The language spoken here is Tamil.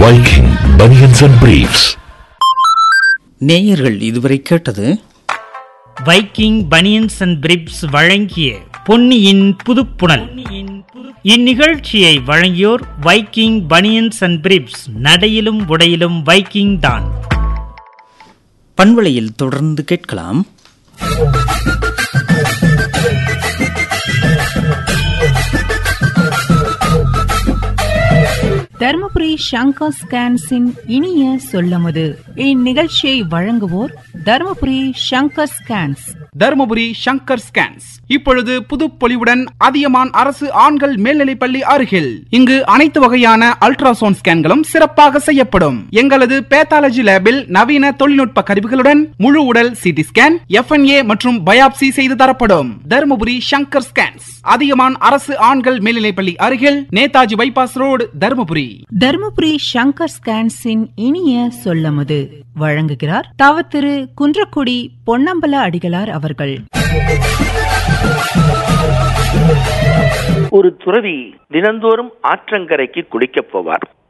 Viking Bunions and Briefs. நேயர்கள் இதுவரை கேட்டது வைக்கிங் பனியன்ஸ் அண்ட் பிரிப்ஸ் வழங்கிய பொன்னியின் புதுப்புணல் இந்நிகழ்ச்சியை வழங்கியோர் வைக்கிங் பனியன்ஸ் அண்ட் பிரிப்ஸ் நடையிலும் உடையிலும் வைக்கிங் தான் பண்பலையில் தொடர்ந்து கேட்கலாம் தருமபுரி சங்கர் ஸ்கேன்ஸின் இனிய சொல்லமுது இந்நிகழ்ச்சியை வழங்குவோர் தருமபுரி சங்கர் ஸ்கேன்ஸ் தருமபுரி சங்கர் ஸ்கேன்ஸ் இப்பொழுது புதுப்பொலிவுடன் அதியமான் அரசு ஆண்கள் மேல்நிலைப்பள்ளி அருகில் இங்கு அனைத்து வகையான அல்ட்ராசவுண்ட் ஸ்கேன்களும் சிறப்பாக செய்யப்படும் எங்களது பேத்தாலஜி லேபில் நவீன தொழில்நுட்ப கருவிகளுடன் முழு உடல் சிடி ஸ்கேன் எஃப்என்ஏ மற்றும் பயாப்சி செய்து தரப்படும் தருமபுரி சங்கர் ஸ்கேன்ஸ் அதியமான் அரசு ஆண்கள் மேல்நிலைப்பள்ளி அருகில் நேதாஜி பைபாஸ் ரோடு தருமபுரி தருமபுரி சங்கர் ஸ்கேன்ஸின் இனிய சொல்லமுது வழங்குகிறார் தவ திரு குன்றக்குடி பொன்னம்பல அடிகளார் அவர்கள் ஒரு துறவி தினந்தோறும் ஆற்றங்கரைக்கு குளிக்கப் போவார்